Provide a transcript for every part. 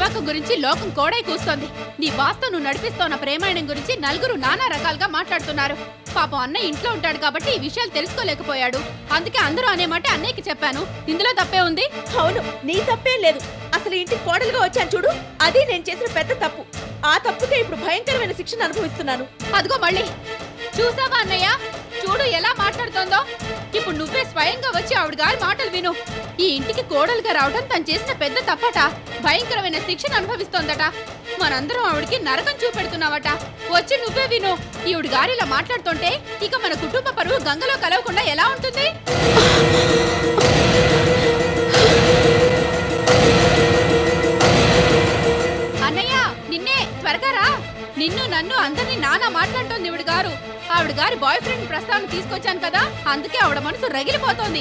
విశాఖ గురించి లోకం కోడై కూస్తోంది నీ బాస్తో నువ్వు నడిపిస్తోన్న ప్రేమాయణం గురించి నలుగురు నానా రకాలుగా మాట్లాడుతున్నారు పాపం అన్నయ్య ఇంట్లో ఉంటాడు కాబట్టి ఈ విషయాలు తెలుసుకోలేకపోయాడు అందుకే అందరూ అనే మాట అన్నయ్యకి చెప్పాను ఇందులో తప్పే ఉంది అవును నీ తప్పేం లేదు అసలు ఇంటికి కోడలుగా వచ్చాను చూడు అది నేను చేసిన పెద్ద తప్పు ఆ తప్పుకే ఇప్పుడు భయంకరమైన శిక్షను అనుభవిస్తున్నాను అదిగో మళ్ళీ చూసావా అన్నయ్య చూడు ఎలా మాట్లాడుతోందో ఇప్పుడు నువ్వే స్వయంగా వచ్చి ఆవిడ గారి మాటలు విను ఈ ఇంటికి కోడలుగా రావడం తను చేసిన పెద్ద తప్పట భయంకరమైన శిక్షను అనుభవిస్తోందట మనందరం ఆవిడకి నరకం చూపెడుతున్నావట వచ్చి నువ్వే విను ఈవిడ గారు ఇలా మాట్లాడుతుంటే ఇక మన కుటుంబ పరువు గంగలో కలవకుండా ఎలా ఉంటుంది అన్నయ్య నిన్నే త్వరగా రా నిన్ను నన్ను అందరినీ నానా మాట్లాడుతోంది ఈవిడ గారు ఆవిడ గారి బాయ్ ఫ్రెండ్ ప్రస్తావన తీసుకొచ్చాను కదా అందుకే ఆవిడ మనసు రగిలిపోతోంది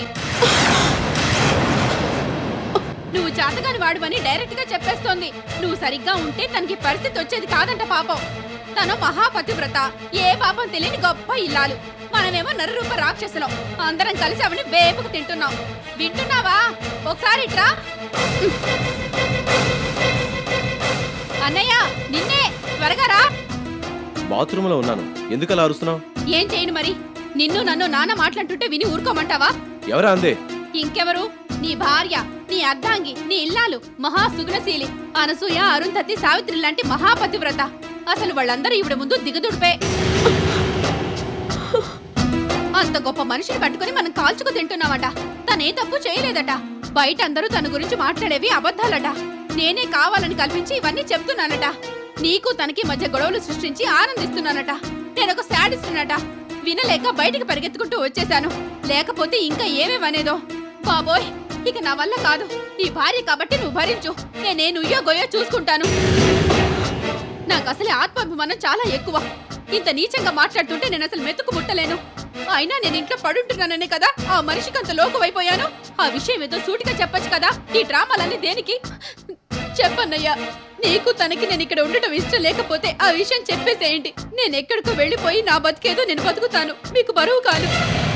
నువ్వు చేతగాని వాడివని డైరెక్ట్ గా చెప్పేస్తోంది నువ్వు సరిగ్గా ఉంటే తనకి పరిస్థితి వచ్చేది కాదంట పాపం తను మహాపతివ్రత ఏ పాపం తెలియని గొప్ప ఇల్లాలు మనమేమో నరరూప రాక్షసులం అందరం కలిసి అవని వేపుకు తింటున్నాం వింటున్నావా ఒకసారి ఇట్రా అన్నయ్య నిన్నే త్వరగా రా బాత్రూంలో ఉన్నాను ఎందుకు అలా అరుస్తున్నావు ఏం చేయను మరి నిన్ను నన్ను నాన్న మాట్లాడుతుంటే విని ఊరుకోమంటావా ఎవరా అందే ఇంకెవరు నీ భార్య నీ అర్ధాంగి నీ ఇల్లాలు మహా సుగుణశీలి అనసూయ అరుంధతి సావిత్రి లాంటి మహాపతివ్రత అసలు వాళ్ళందరూ ఇవిడ ముందు దిగదుడిపే అంత గొప్ప మనిషిని పట్టుకుని మనం కాల్చుకు తింటున్నామట తనే తప్పు చేయలేదట బయట అందరూ తన గురించి మాట్లాడేవి అబద్ధాలట నేనే కావాలని కల్పించి ఇవన్నీ చెప్తున్నానట నీకు తనకి మధ్య గొడవలు సృష్టించి ఆనందిస్తున్నానట నేనొక శాడిస్తున్నట వినలేక బయటికి పరిగెత్తుకుంటూ వచ్చేశాను లేకపోతే ఇంకా ఏమేమనేదో బాబోయ్ ఇక నా వల్ల కాదు నీ భార్య కాబట్టి నువ్వు భరించు నేనే నుయ్యో గొయ్యో చూసుకుంటాను నాకు అసలే ఆత్మాభిమానం చాలా ఎక్కువ ఇంత నీచంగా మాట్లాడుతుంటే నేను అసలు మెతుకు ముట్టలేను అయినా నేను ఇంట్లో పడుంటున్నాననే కదా ఆ మనిషికి అంత లోకువైపోయాను ఆ విషయం ఏదో సూటిగా చెప్పొచ్చు కదా ఈ డ్రామాలన్నీ దేనికి చెప్పన్నయ్యా నీకు తనకి నేను ఇక్కడ ఉండటం ఇష్టం లేకపోతే ఆ విషయం చెప్పేసేయండి నేను ఎక్కడికో వెళ్ళిపోయి నా బతికేదో నేను బతుకుతాను మీకు బరువు కాను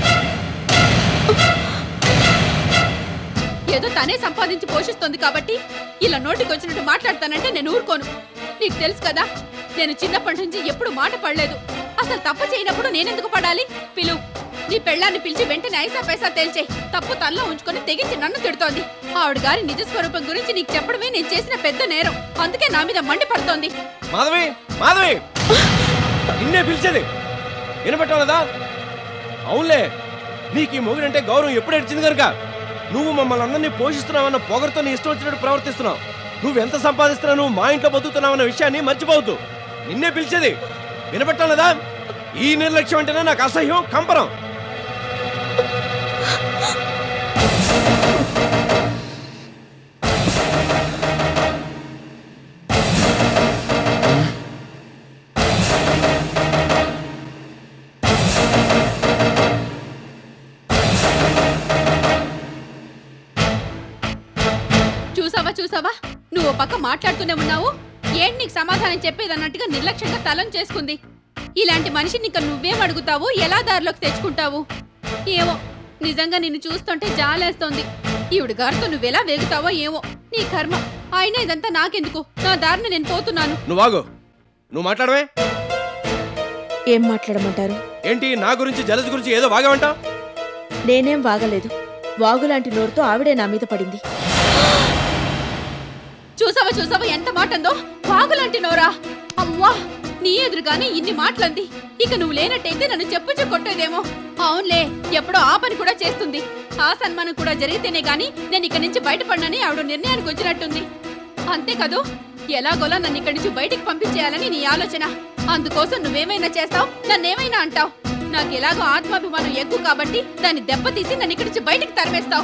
ఏదో తనే సంపాదించి పోషిస్తోంది కాబట్టి ఇలా నోటికి వచ్చినట్టు మాట్లాడతానంటే నేను ఊరుకోను నీకు తెలుసు కదా నేను చిన్నప్పటి నుంచి ఎప్పుడు మాట పడలేదు అసలు తప్పు చేయనప్పుడు నేనెందుకు పడాలి పిలు నీ పెళ్ళాన్ని పిలిచి వెంటనే ఐసా పైసా తేల్చే తప్పు తనలో ఉంచుకొని తెగించి నన్ను తిడుతోంది ఆవిడ గారి నిజ స్వరూపం గురించి నీకు చెప్పడమే నేను చేసిన పెద్ద నేరం అందుకే నా మీద మండి పడుతోంది మాధవి మాధవి నిన్నే పిలిచేది వినపట్టలేదా అవునులే నీకు ఈ మొగుడంటే గౌరవం ఎప్పుడు ఇచ్చింది కనుక నువ్వు మమ్మల్ని అందరినీ పోషిస్తున్నావన్న పొగరుతో నీ ఇష్టం వచ్చినట్టు ప్రవర్తిస్తున్నావు నువ్వెంత సంపాదిస్తున్నా నువ్వు మా ఇంట్లో బతుకుతున్నావన్న విషయాన్ని మర్చిపోవద్దు నిన్నే పిలిచేది వినపట్టలేదా ఈ నిర్లక్ష్యం అంటేనే నాకు అసహ్యం కంపరం చూసావా చూసావా నువ్వు ఓ పక్క మాట్లాడుతూనే ఉన్నావు ఏంటి నీకు సమాధానం చెప్పేదన్నట్టుగా నిర్లక్ష్యంగా తలం చేసుకుంది ఇలాంటి మనిషిని ఇక నువ్వేం అడుగుతావు ఎలా దారిలోకి తెచ్చుకుంటావు ఏమో నిజంగా నిన్ను చూస్తుంటే జాలేస్తోంది ఈవిడ గారితో నువ్వెలా వేగుతావో ఏమో నీ కర్మ అయినా ఇదంతా నాకెందుకు నా దారిని నేను పోతున్నాను నువ్వు ఆగు నువ్వు మాట్లాడవే ఏం మాట్లాడమంటారు ఏంటి నా గురించి జలస్ గురించి ఏదో వాగావంటావు నేనేం వాగలేదు వాగులాంటి నోరుతో ఆవిడే నా మీద పడింది చూసావా చూసావా ఎంత మాట అందో వాగులాంటి నోరా అవ్వా నీ ఎదురుగానే ఇన్ని మాటలంది ఇక నువ్వు లేనట్టయితే నన్ను చెప్పుచ్చు కొట్టేదేమో అవునులే ఎప్పుడో ఆ పని కూడా చేస్తుంది ఆ సన్మానం కూడా జరిగితేనే గాని నేను ఇక్కడి నుంచి బయటపడినని ఆవిడ నిర్ణయానికి వచ్చినట్టుంది అంతే కదూ ఎలాగోలా నన్ను ఇక్కడి నుంచి బయటికి పంపించేయాలని నీ ఆలోచన అందుకోసం నువ్వేమైనా చేస్తావు నన్నేమైనా అంటావు నాకు ఎలాగో ఆత్మాభిమానం ఎక్కువ కాబట్టి దాన్ని దెబ్బతీసి నన్ను ఇక్కడి నుంచి బయటికి తరిమేస్తావు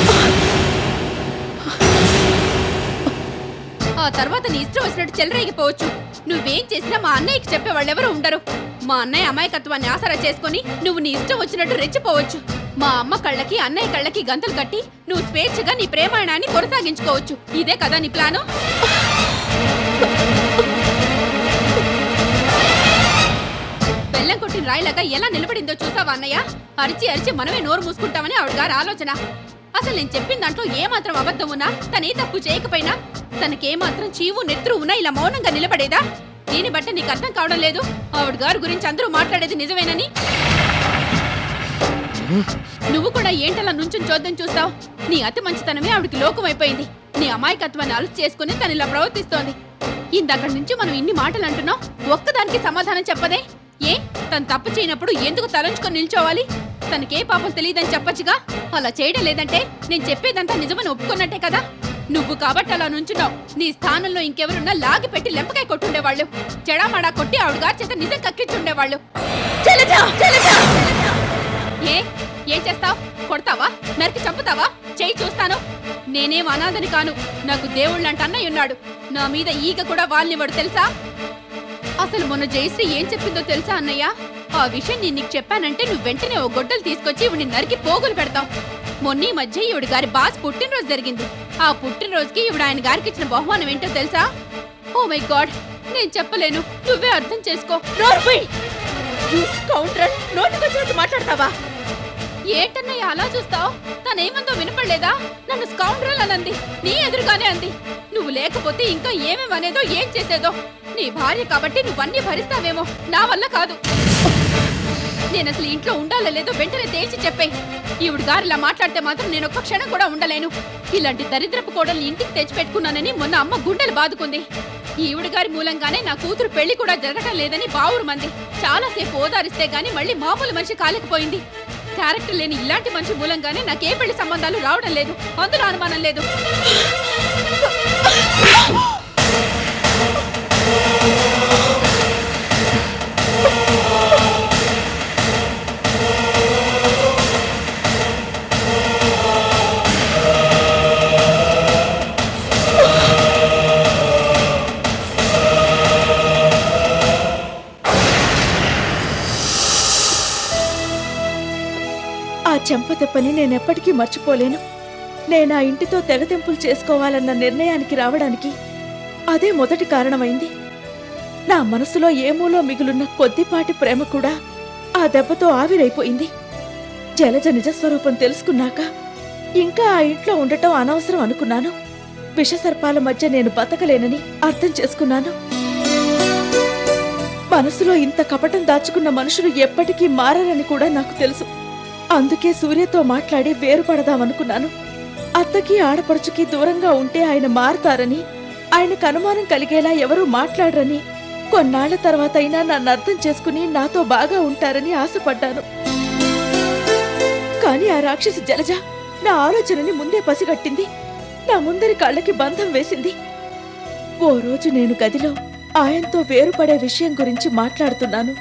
ఆ తర్వాత నీ ఇష్టం వచ్చినట్టు చెలరేగిపోవచ్చు నువ్వేం చేసినా మా అన్నయ్యకి చెప్పే వాళ్ళెవరూ ఉండరు మా అన్నయ్య అమాయకత్వాన్ని ఆసరా చేసుకొని నువ్వు నీ ఇష్టం వచ్చినట్టు రెచ్చిపోవచ్చు మా అమ్మ కళ్ళకి అన్నయ్య కళ్ళకి గంతలు కట్టి నువ్వు స్వేచ్ఛగా నీ ప్రేమాయణాన్ని కొనసాగించుకోవచ్చు ఇదే కదా నీ ప్లాను బెల్లం కొట్టిన రాయిలాగా ఎలా నిలబడిందో చూసావా అన్నయ్య అరిచి అరిచి మనమే నోరు మూసుకుంటామని ఆవిడ గారి ఆలోచన అసలు నేను చెప్పిన దాంట్లో ఏమాత్రం అబద్ధం ఉన్నా తనే తప్పు చేయకపోయినా తనకేమాత్రం చీవు నెత్తురు ఉన్నా ఇలా మౌనంగా నిలబడేదా దీన్ని బట్టి నీకు అర్థం కావడం లేదు ఆవిడ గారి గురించి అందరూ మాట్లాడేది నిజమేనని నువ్వు కూడా ఏంటలా నుంచుని చూద్దాం చూస్తావు నీ అతి మంచితనమే ఆవిడకి లోకమైపోయింది నీ అమాయకత్వాన్ని అలసి చేసుకుని తను ఇలా ప్రవర్తిస్తోంది ఇందక్కడి నుంచి మనం ఇన్ని మాటలు అంటున్నావు ఒక్కదానికి సమాధానం చెప్పదే ఏ తను తప్పు చేయనప్పుడు ఎందుకు తలంచుకొని నిల్చోవాలి తనకే పాపం తెలియదని చెప్పొచ్చుగా అలా చేయడం లేదంటే నేను చెప్పేదంతా నిజమని ఒప్పుకున్నట్టే కదా నువ్వు కాబట్టి అలా నుంచున్నావు నీ స్థానంలో ఇంకెవరున్నా లాగి పెట్టి లెంపకాయ కొట్టుండేవాళ్ళు చెడామడా కొట్టి ఆవిడ గారి చేత నిజం కక్కించుండేవాళ్ళు జలజ జలజ ఏ ఏం చేస్తావ్ కొడతావా నరికి చంపుతావా చేయి చూస్తాను నేనేం అనాథని కాను నాకు దేవుళ్ళంట అన్నయ్య ఉన్నాడు నా మీద ఈగ కూడా వాళ్ళనివాడు తెలుసా అసలు మొన్న జయశ్రీ ఏం చెప్పిందో తెలుసా అన్నయ్య ఆ విషయం నేను నీకు చెప్పానంటే నువ్వు వెంటనే ఓ గొడ్డలు తీసుకొచ్చి ఇవిని నరికి పోగులు పెడతావు మొన్న ఈ మధ్య ఈవిడ గారి బాస్ పుట్టినరోజు జరిగింది ఆ పుట్టినరోజుకి ఈవిడ ఆయన గారికి ఇచ్చిన బహుమానం ఏంటో తెలుసా ఓ మై గాడ్ నేను చెప్పలేను నువ్వే అర్థం చేసుకో నోర్మై కౌంటర్ నోటికొచ్చినట్టు మాట్లాడతావా ఏంటన్నయ్య అలా చూస్తావు తనేమందో వినపడలేదా నన్ను స్కౌండ్రల్ అనంది నీ ఎదురుగానే అంది నువ్వు లేకపోతే ఇంకా ఏమేం అనేదో ఏం చేసేదో నీ భార్య కాబట్టి నువ్వన్నీ భరిస్తావేమో నా వల్ల కాదు నేను అసలు ఇంట్లో ఉండాలో లేదో వెంటనే తేల్చి చెప్పే ఈవిడ గారు ఇలా మాట్లాడితే మాత్రం నేను ఒక్క క్షణం కూడా ఉండలేను ఇలాంటి దరిద్రపు కోడల్ని ఇంటికి తెచ్చిపెట్టుకున్నానని మొన్న అమ్మ గుండెలు బాదుకుంది ఈవిడ గారి మూలంగానే నా కూతురు పెళ్లి కూడా జరగటం లేదని బావురు మంది చాలాసేపు ఓదారిస్తే గాని మళ్ళీ మామూలు మనిషి కాలేకపోయింది క్యారెక్టర్ లేని ఇలాంటి మనిషి మూలంగానే నాకే పెళ్లి సంబంధాలు రావడం లేదు అందులో అనుమానం లేదు ఆ చెంపదెప్పని నేనెప్పటికీ మర్చిపోలేను నేను ఆ ఇంటితో తెగతెంపులు చేసుకోవాలన్న నిర్ణయానికి రావడానికి అదే మొదటి కారణమైంది నా మనసులో ఏమూలో మిగులున్న కొద్దిపాటి ప్రేమ కూడా ఆ దెబ్బతో ఆవిరైపోయింది జలజ నిజస్వరూపం తెలుసుకున్నాక ఇంకా ఆ ఇంట్లో ఉండటం అనవసరం అనుకున్నాను విషసర్పాల మధ్య నేను బతకలేనని అర్థం చేసుకున్నాను మనసులో ఇంత కపటం దాచుకున్న మనుషులు ఎప్పటికీ మారరని కూడా నాకు తెలుసు అందుకే సూర్యతో మాట్లాడి వేరుపడదామనుకున్నాను అత్తకి ఆడపడుచుకి దూరంగా ఉంటే ఆయన మారతారని ఆయనకు అనుమానం కలిగేలా ఎవరూ మాట్లాడరని కొన్నాళ్ల తర్వాత అయినా నన్ను అర్థం చేసుకుని నాతో బాగా ఉంటారని ఆశపడ్డాను కానీ ఆ రాక్షసి జలజ నా ఆలోచనని ముందే పసిగట్టింది నా ముందరి కళ్ళకి బంధం వేసింది ఓ రోజు నేను గదిలో ఆయనతో వేరుపడే విషయం గురించి మాట్లాడుతున్నాను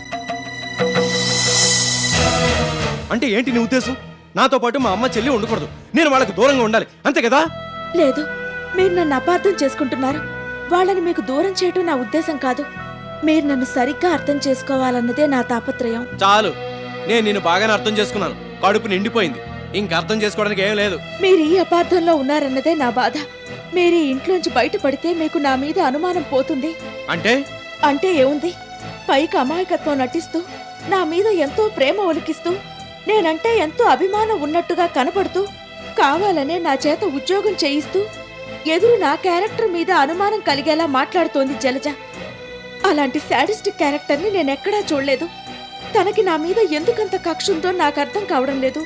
అంటే ఏంటి నీ ఉద్దేశం నాతో పాటు మా అమ్మ చెల్లి ఉండకూడదు నేను వాళ్ళకి దూరంగా ఉండాలి అంతే కదా లేదు మీరు నన్ను అపార్థం చేసుకుంటున్నారు వాళ్ళని మీకు దూరం చేయటం నా ఉద్దేశం కాదు మీరు నన్ను సరిగ్గా అర్థం చేసుకోవాలన్నదే నా తాపత్రయం చాలు నేను నిన్ను బాగానే అర్థం చేసుకున్నాను కడుపు నిండిపోయింది ఇంక అర్థం చేసుకోవడానికి ఏం లేదు మీరు ఈ అపార్థంలో ఉన్నారన్నదే నా బాధ మీరు ఈ ఇంట్లోంచి బయటపడితే మీకు నా మీద అనుమానం పోతుంది అంటే అంటే ఏముంది పైకి అమాయకత్వం నటిస్తూ నా మీద ఎంతో ప్రేమ ఒలికిస్తూ నేనంటే ఎంతో అభిమానం ఉన్నట్టుగా కనపడుతూ కావాలనే నా చేత ఉద్యోగం చేయిస్తూ ఎదురు నా క్యారెక్టర్ మీద అనుమానం కలిగేలా మాట్లాడుతోంది జలజ అలాంటి శాడిస్టిక్ క్యారెక్టర్ని నేనెక్కడా చూడలేదు తనకి నా మీద ఎందుకంత కక్ష ఉందో నాకు అర్థం కావడం లేదు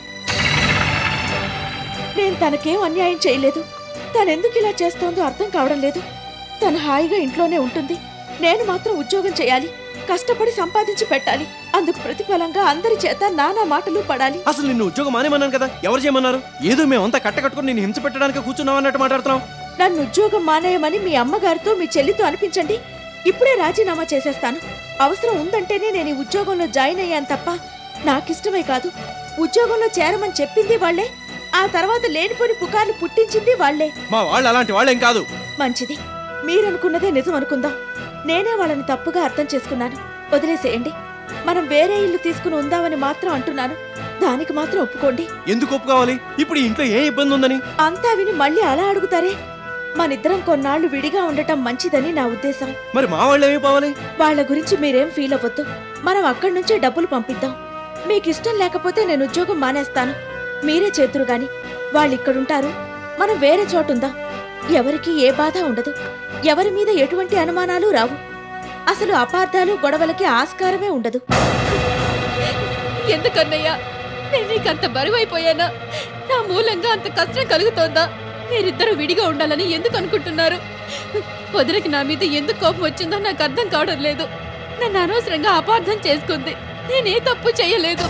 నేను తనకేం అన్యాయం చేయలేదు తనెందుకు ఇలా చేస్తోందో అర్థం కావడం లేదు తను హాయిగా ఇంట్లోనే ఉంటుంది నేను మాత్రం ఉద్యోగం చేయాలి కష్టపడి సంపాదించి పెట్టాలి అందుకు ప్రతిఫలంగా అందరి చేత నానా మాటలు పడాలి అసలు నిన్ను ఉద్యోగం మానేమన్నాను కదా ఎవరు చేయమన్నారు ఏదో మేమంతా కట్టకట్టుకుని నేను హింస పెట్టడానికి కూర్చున్నావు అన్నట్టు మాట్లాడుతున్నావు నన్ను ఉద్యోగం మానేయమని మీ అమ్మగారితో మీ చెల్లితో అనిపించండి ఇప్పుడే రాజీనామా చేసేస్తాను అవసరం ఉందంటేనే నేను ఈ ఉద్యోగంలో జాయిన్ అయ్యాను తప్ప నాకిష్టమే కాదు ఉద్యోగంలో చేరమని చెప్పింది వాళ్లే ఆ తర్వాత లేనిపోని పుకార్లు పుట్టించింది వాళ్లే మా వాళ్ళు అలాంటి వాళ్ళేం కాదు మంచిది మీరనుకున్నదే నిజం అనుకుందాం నేనే వాళ్ళని తప్పుగా అర్థం చేసుకున్నాను వదిలేసేయండి మనం వేరే ఇల్లు తీసుకుని ఉందామని మాత్రం అంటున్నాను దానికి మాత్రం ఒప్పుకోండి ఎందుకు ఒప్పుకోవాలి ఇప్పుడు ఈ ఇంట్లో ఏం ఇబ్బంది ఉందని అంతా విని మళ్ళీ అలా అడుగుతారే మనిద్దరం కొన్నాళ్లు విడిగా ఉండటం మంచిదని నా ఉద్దేశం మరి మా వాళ్ళు ఏమి పోవాలి వాళ్ళ గురించి మీరేం ఫీల్ అవ్వద్దు మనం అక్కడి నుంచే డబ్బులు పంపిద్దాం మీకు ఇష్టం లేకపోతే నేను ఉద్యోగం మానేస్తాను మీరే చేతురు గాని వాళ్ళు ఇక్కడుంటారు మనం వేరే చోటుందాం ఎవరికి ఏ బాధ ఉండదు ఎవరి మీద ఎటువంటి అనుమానాలు రావు అసలు అపార్థాలు గొడవలకి ఆస్కారమే ఉండదు ఎందుకన్నయ్యా నేను నీకు అంత బరువైపోయానా నా మూలంగా అంత కష్టం కలుగుతోందా మీరిద్దరూ విడిగా ఉండాలని ఎందుకు అనుకుంటున్నారు వదిలికి నా మీద ఎందుకు కోపం వచ్చిందో నాకు అర్థం కావడం లేదు నన్ను అనవసరంగా అపార్థం చేసుకుంది నేనే తప్పు చేయలేదు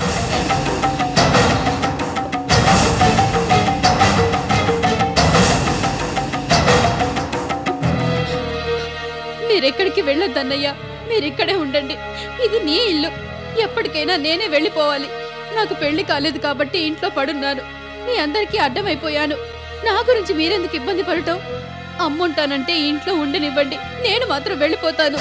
మీరెక్కడికి వెళ్ళొద్దన్నయ్యా మీరిక్కడే ఉండండి ఇది నీ ఇల్లు ఎప్పటికైనా నేనే వెళ్ళిపోవాలి నాకు పెళ్లి కాలేదు కాబట్టి ఇంట్లో పడున్నాను మీ అందరికీ అడ్డమైపోయాను నా గురించి మీరెందుకు ఇబ్బంది పడటం అమ్ముంటానంటే ఇంట్లో ఉండనివ్వండి నేను మాత్రం వెళ్ళిపోతాను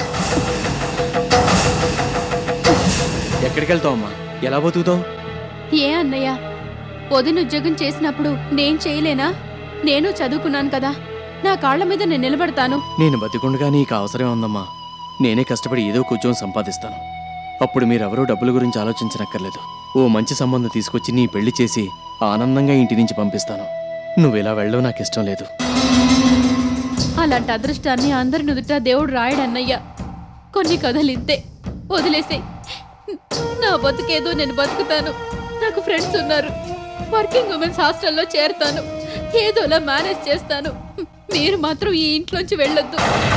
ఎక్కడికి వెళ్తావు అమ్మా ఎలా బతుకుతావు ఏ అన్నయ్య పొదిన ఉద్యోగం చేసినప్పుడు నేను చేయలేనా నేను చదువుకున్నాను కదా నా కాళ్ళ మీద నేను నిలబడతాను నేను బతికుండగా నీకు అవసరం ఉందమ్మా నేనే కష్టపడి ఏదో ఒక ఉద్యోగం సంపాదిస్తాను అప్పుడు మీరెవరూ డబ్బుల గురించి ఆలోచించనక్కర్లేదు ఓ మంచి సంబంధం తీసుకొచ్చి నీ పెళ్లి చేసి ఆనందంగా ఇంటి నుంచి పంపిస్తాను నువ్వు ఇలా వెళ్ళడం నాకు ఇష్టం లేదు అలాంటి అదృష్టాన్ని అందరి నుదుట దేవుడు రాయడన్నయ్య కొన్ని కథలు ఇంతే వదిలేసే నా బతుకేదో నేను బతుకుతాను నాకు ఫ్రెండ్స్ ఉన్నారు వర్కింగ్ ఉమెన్స్ హాస్టల్లో చేరుతాను ఏదోలా మేనేజ్ చేస్తాను మీరు మాత్రం ఈ ఇంట్లోంచి వెళ్ళొద్దు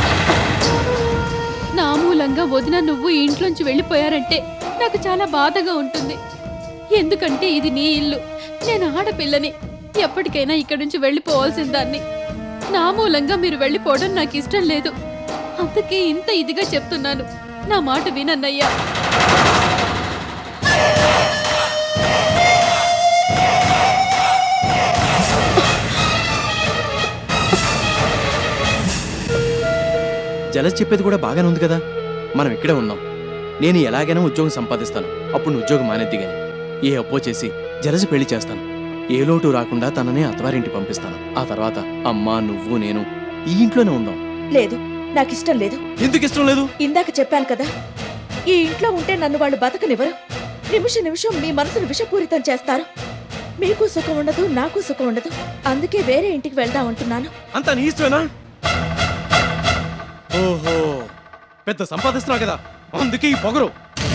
నా మూలంగా వదిన నువ్వు ఈ ఇంట్లోంచి వెళ్ళిపోయారంటే నాకు చాలా బాధగా ఉంటుంది ఎందుకంటే ఇది నీ ఇల్లు నేను ఆడపిల్లని ఎప్పటికైనా ఇక్కడి నుంచి వెళ్ళిపోవాల్సిన దాన్ని నా మూలంగా మీరు వెళ్ళిపోవడం నాకు ఇష్టం లేదు అందుకే ఇంత ఇదిగా చెప్తున్నాను నా మాట వినన్నయ్యా జలస్ చెప్పేది కూడా బాగానే ఉంది కదా మనం ఇక్కడే ఉన్నాం నేను ఎలాగైనా ఉద్యోగం సంపాదిస్తాను అప్పుడు నువ్వు ఉద్యోగం మానేద్ది గాని ఏ అప్పో చేసి జలసి పెళ్లి చేస్తాను ఏ లోటు రాకుండా తననే అత్తవారింటి పంపిస్తాను ఆ తర్వాత అమ్మ నువ్వు నేను ఈ ఇంట్లోనే ఉందాం లేదు నాకిష్టం లేదు ఎందుకు ఇష్టం లేదు ఇందాక చెప్పాను కదా ఈ ఇంట్లో ఉంటే నన్ను వాళ్ళు బతకనివ్వరు నిమిష నిమిషం మీ మనసును విషపూరితం చేస్తారు మీకు సుఖం ఉండదు నాకు సుఖం ఉండదు అందుకే వేరే ఇంటికి వెళ్దాం అంటున్నాను అంతా నీ ఇష్టమేనా ఓహో పెద్ద సంపాదిస్తున్నావు కదా అందుకే ఈ పొగరు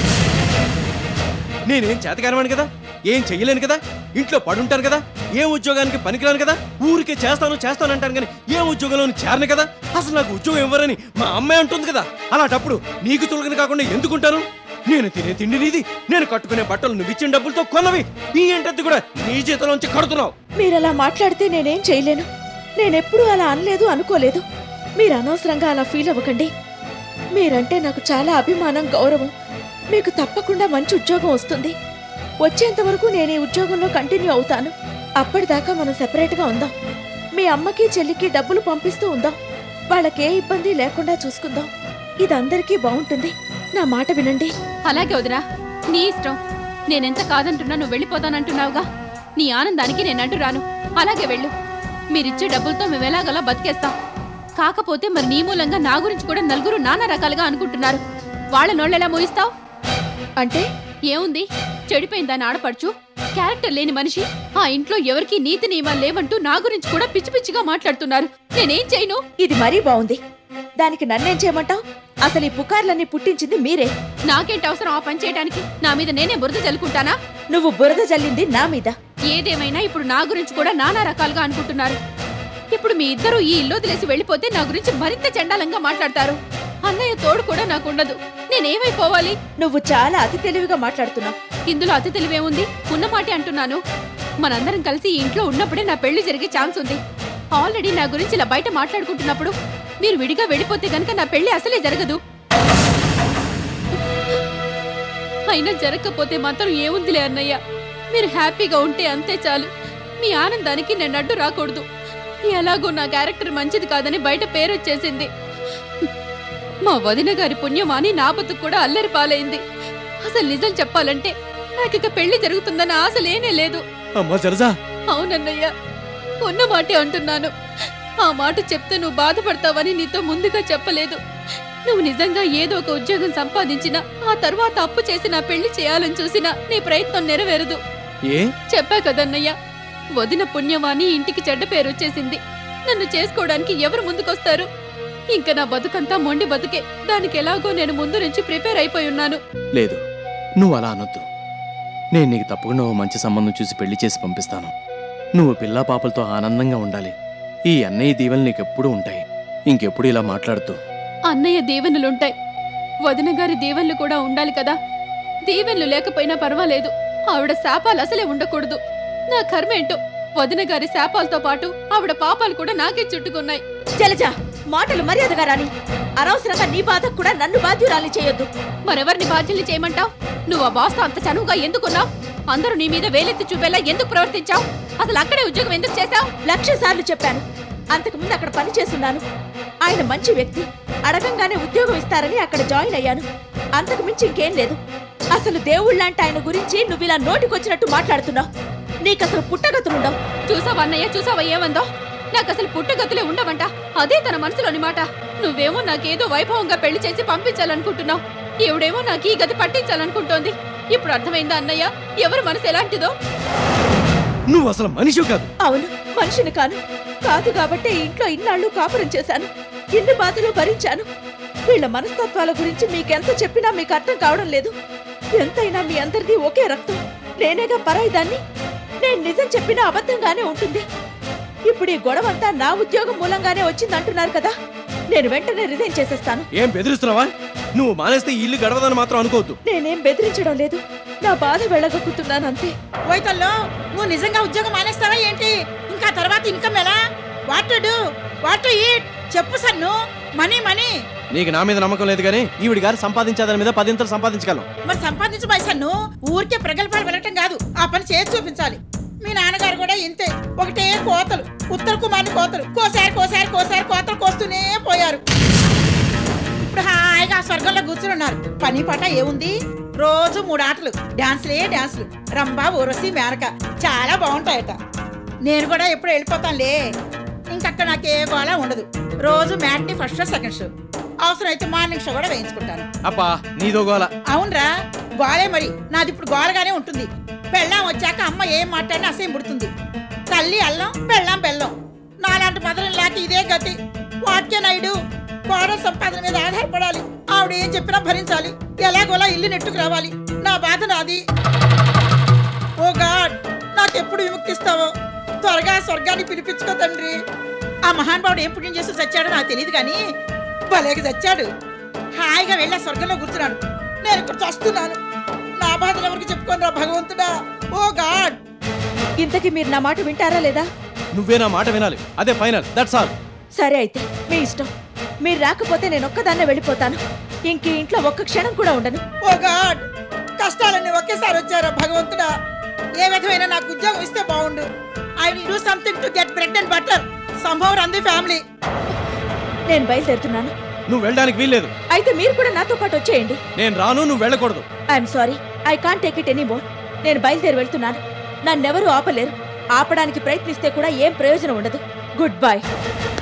నేనేం చేతకారవాణి కదా ఏం చెయ్యలేను కదా ఇంట్లో పడుంటాను కదా ఏ ఉద్యోగానికి పనికిరాను కదా ఊరికే చేస్తాను చేస్తాను అంటాను కానీ ఏ ఉద్యోగంలో చేరను కదా అసలు నాకు ఉద్యోగం ఇవ్వరని మా అమ్మాయి అంటుంది కదా అలాంటప్పుడు నీకు తులకని కాకుండా ఎందుకుంటాను నేను తినే తిండి నీది నేను కట్టుకునే బట్టలు నువ్వు ఇచ్చిన డబ్బులతో కొన్నవి ఈ ఏంటది కూడా నీ చేతిలోంచి కడుతున్నావు మీరలా మాట్లాడితే నేనేం చేయలేను నేనెప్పుడూ అలా అనలేదు అనుకోలేదు మీరు అనవసరంగా అలా ఫీల్ అవ్వకండి మీరంటే నాకు చాలా అభిమానం గౌరవం మీకు తప్పకుండా మంచి ఉద్యోగం వస్తుంది వచ్చేంత వరకు నేను ఈ ఉద్యోగంలో కంటిన్యూ అవుతాను అప్పటిదాకా మనం సెపరేట్గా ఉందాం మీ అమ్మకి చెల్లికి డబ్బులు పంపిస్తూ ఉందాం వాళ్ళకే ఇబ్బంది లేకుండా చూసుకుందాం ఇది అందరికీ బాగుంటుంది నా మాట వినండి అలాగే వదినా నీ ఇష్టం నేనెంత కాదంటున్నా నువ్వు వెళ్ళిపోతానంటున్నావుగా నీ ఆనందానికి నేను అంటూ రాను అలాగే వెళ్ళు మీరిచ్చే డబ్బులతో మేము ఎలాగలా బతికేస్తాం కాకపోతే మరి నీ మూలంగా నా గురించి కూడా నలుగురు నానా రకాలుగా అనుకుంటున్నారు వాళ్ళ నోళ్ళెలా మోయిస్తావు అంటే ఏముంది చెడిపోయిందని ఆడపడుచు క్యారెక్టర్ లేని మనిషి ఆ ఇంట్లో ఎవరికి నీతి నియమాలు లేవంటూ నా గురించి కూడా పిచ్చి పిచ్చిగా మాట్లాడుతున్నారు నేనేం చేయను ఇది మరీ బాగుంది దానికి నన్నేం చేయమంటావు అసలు ఈ పుకార్లన్నీ పుట్టించింది మీరే నాకేంటి అవసరం ఆ పని చేయడానికి నా మీద నేనే బురద చల్లుకుంటానా నువ్వు బురద జల్లింది నా మీద ఏదేమైనా ఇప్పుడు నా గురించి కూడా నానా రకాలుగా అనుకుంటున్నారు ఇప్పుడు మీ ఇద్దరు ఈ ఇల్లు వదిలేసి వెళ్ళిపోతే నా గురించి మరింత చండాలంగా మాట్లాడతారు అన్నయ్య తోడు కూడా నాకు ఉండదు నేనేమైపోవాలి నువ్వు చాలా అతి తెలివిగా మాట్లాడుతున్నావు ఇందులో అతి తెలివేముంది ఉన్న మాటే అంటున్నాను మనందరం కలిసి ఈ ఇంట్లో ఉన్నప్పుడే నా పెళ్లి జరిగే ఛాన్స్ ఉంది ఆల్రెడీ నా గురించి ఇలా బయట మాట్లాడుకుంటున్నప్పుడు మీరు విడిగా వెళ్ళిపోతే గనక నా పెళ్లి అసలే జరగదు అయినా జరగకపోతే మాత్రం ఏముందిలే అన్నయ్య మీరు హ్యాపీగా ఉంటే అంతే చాలు మీ ఆనందానికి నేను అడ్డు రాకూడదు ఎలాగో నా క్యారెక్టర్ మంచిది కాదని బయట పేరు వచ్చేసింది మా వదిన గారి పుణ్యం అని నా బతుకు కూడా అల్లరి పాలైంది అసలు నిజం చెప్పాలంటే నాకిక పెళ్లి జరుగుతుందన్న ఆశ లేనే లేదు అమ్మా జలజా అవునన్నయ్య ఉన్న మాటే అంటున్నాను ఆ మాట చెప్తే నువ్వు బాధపడతావని నీతో ముందుగా చెప్పలేదు నువ్వు నిజంగా ఏదో ఒక ఉద్యోగం సంపాదించినా ఆ తర్వాత అప్పు చేసి నా పెళ్లి చేయాలని చూసినా నీ ప్రయత్నం నెరవేరదు ఏ చెప్పా కదన్నయ్య వదిన పుణ్యమాని ఇంటికి చెడ్డ పేరు వచ్చేసింది నన్ను చేసుకోవడానికి ఎవరు ముందుకొస్తారు ఇంకా నా బతుకంతా మొండి బతుకే దానికి ఎలాగో నేను ముందు నుంచి ప్రిపేర్ అయిపోయి ఉన్నాను లేదు నువ్వు అలా అనొద్దు నేను నీకు తప్పకుండా ఓ మంచి సంబంధం చూసి పెళ్లి చేసి పంపిస్తాను నువ్వు పిల్లా పాపలతో ఆనందంగా ఉండాలి ఈ అన్నయ్య దీవెనలు నీకెప్పుడూ ఉంటాయి ఇంకెప్పుడు ఇలా మాట్లాడుతూ అన్నయ్య దీవెనలుంటాయి వదిన గారి దీవెనలు కూడా ఉండాలి కదా దీవెనలు లేకపోయినా పర్వాలేదు ఆవిడ శాపాలు అసలే ఉండకూడదు నా కర్మేంటో వదిన గారి శాపాలతో పాటు ఆవిడ పాపాలు కూడా నాకే చుట్టుకున్నాయి జలజ మాటలు మర్యాదగా రాని అనవసరంగా నీ బాధకు కూడా నన్ను బాధ్యురాలి చేయొద్దు మరెవరిని బాధ్యుల్ని చేయమంటావు నువ్వు ఆ బాస్తో అంత చనువుగా ఎందుకున్నావు అందరూ నీ మీద వేలెత్తి చూపేలా ఎందుకు ప్రవర్తించావు అసలు అక్కడే ఉద్యోగం ఎందుకు చేశావు లక్ష సార్లు చెప్పాను అంతకుముందు అక్కడ పని చేస్తున్నాను ఆయన మంచి వ్యక్తి అడగంగానే ఉద్యోగం ఇస్తారని అక్కడ జాయిన్ అయ్యాను అంతకు మించి ఇంకేం లేదు అసలు దేవుళ్ళంటే ఆయన గురించి నువ్వు ఇలా నోటికొచ్చినట్టు మాట్లాడుతున్నావు నీకసలు పుట్టగతులుండవు చూసావా అన్నయ్య చూసావా ఏమందో నాకు అసలు పుట్టగతులే ఉండవంట అదే తన మనసులోని మాట నువ్వేమో నాకేదో వైభవంగా పెళ్లి చేసి పంపించాలనుకుంటున్నావు ఈవిడేమో నాకు ఈ గతి పట్టించాలనుకుంటోంది ఇప్పుడు అర్థమైందా అన్నయ్య ఎవరు మనసు ఎలాంటిదో నువ్వు అసలు మనిషి కాదు అవును మనిషిని కాను కాదు కాబట్టే ఇంట్లో ఇన్నాళ్ళు కాపురం చేశాను ఇన్ని బాధలు భరించాను వీళ్ళ మనస్తత్వాల గురించి మీకెంత చెప్పినా మీకు అర్థం కావడం లేదు ఎంతైనా మీ అందరిది ఒకే రక్తం నేనేగా పరాయి దాన్ని నేను నిజం చెప్పినా అబద్ధంగానే ఉంటుంది ఇప్పుడు ఈ గొడవంతా నా ఉద్యోగం మూలంగానే వచ్చిందంటున్నారు కదా నేను వెంటనే రిజైన్ చేసేస్తాను ఏం బెదిరిస్తున్నావా నువ్వు మానేస్తే ఈ ఇల్లు గడవదని మాత్రం అనుకోవద్దు నేనేం బెదిరించడం లేదు నా బాధ వెళ్ళగొక్కుతున్నాను అంతే వైతల్లో నువ్వు నిజంగా ఉద్యోగం మానేస్తావా ఏంటి ఇంకా తర్వాత ఇన్కమ్ ఎలా what to do what to eat చెప్పు సన్ను మనీ మనీ నీకు నా మీద నమ్మకం లేదు కానీ ఈవిడి గారు సంపాదించే దాని మీద పదింతలు సంపాదించగలం మరి సంపాదించబాయి సన్ను ఊరికే ప్రగల్భాలు వెళ్ళటం కాదు ఆ పని చేసి చూపించాలి మీ నాన్నగారు కూడా ఇంతే ఒకటే కోతలు ఉత్తర కుమార్ని కోతలు కోసారి కోసారి కోసారి కోతలు కోస్తూనే పోయారు ఇప్పుడు హాయిగా ఆ స్వర్గంలో కూర్చుని ఉన్నారు పని పాట ఏముంది రోజు మూడు ఆటలు డాన్సులే డాన్సులు రంభా ఊరసి మేనక చాలా బాగుంటాయట నేను కూడా ఎప్పుడు వెళ్ళిపోతానులే ఇంకక్కడ నాకే గోళ ఉండదు రోజు matinee first show second show అవసరమైతే మార్నింగ్ షో కూడా వేయించుకుంటాను అబ్బా నీదో గోల అవునరా గోలే మరి నాది ఇప్పుడు గోలగానే ఉంటుంది పెళ్ళాం వచ్చాక అమ్మ ఏం మాట్లాడినా అసేం పుడుతుంది తల్లి అల్లం పెళ్ళాం బెల్లం నాలాంటి మదరం లేక ఇదే గతి వాట్కే నాయుడు కోడల సంపాదన మీద ఆధారపడాలి ఆవిడ ఏం చెప్పినా భరించాలి ఎలాగోలా ఇల్లు నెట్టుకు రావాలి నా బాధ నాది ఓ గాడ్ నాకెప్పుడు విముక్తిస్తావో త్వరగా స్వర్గాన్ని పిలిపించుకో తండ్రి ఆ మహానుభావుడు ఏం పుణ్యం చేసి చచ్చాడో నాకు తెలియదు కానీ భలేకి చచ్చాడు హాయిగా వెళ్ళి ఆ స్వర్గంలో కూర్చున్నాడు నేను ఇక్కడ చస్తున్నాను నా బాధలు ఎవరికి చెప్పుకోనరా భగవంతుడా ఓ గాడ్ ఇంతకీ మీరు నా మాట వింటారా లేదా నువ్వే నా మాట వినాలి అదే ఫైనల్ దట్స్ ఆల్ సరే అయితే మీ ఇష్టం మీరు రాకపోతే నేను ఒక్కదాన్నే వెళ్ళిపోతాను ఇంక ఈ ఇంట్లో ఒక్క క్షణం కూడా ఉండను ఓ గాడ్ కష్టాలన్నీ ఒకేసారి వచ్చారా భగవంతుడా ఏ విధమైన నాకు ఉద్యోగం ఇస్తే బాగుండు I will do something to get bread and butter సంభవ్ రన్ ది ఫ్యామిలీ నేను బయలుదేరుతున్నాను నువ్వు వెళ్ళడానికి వీల్లేదు అయితే మీరు కూడా నాతో పాటు వచ్చేయండి నేను రాను నువ్వు వెళ్ళకూడదు I'm sorry I can't take it any more నేను బయలుదేరి వెళ్తున్నాను నన్నెవరూ ఆపలేరు ఆపడానికి ప్రయత్నిస్తే కూడా ఏం ప్రయోజనం ఉండదు గుడ్ బై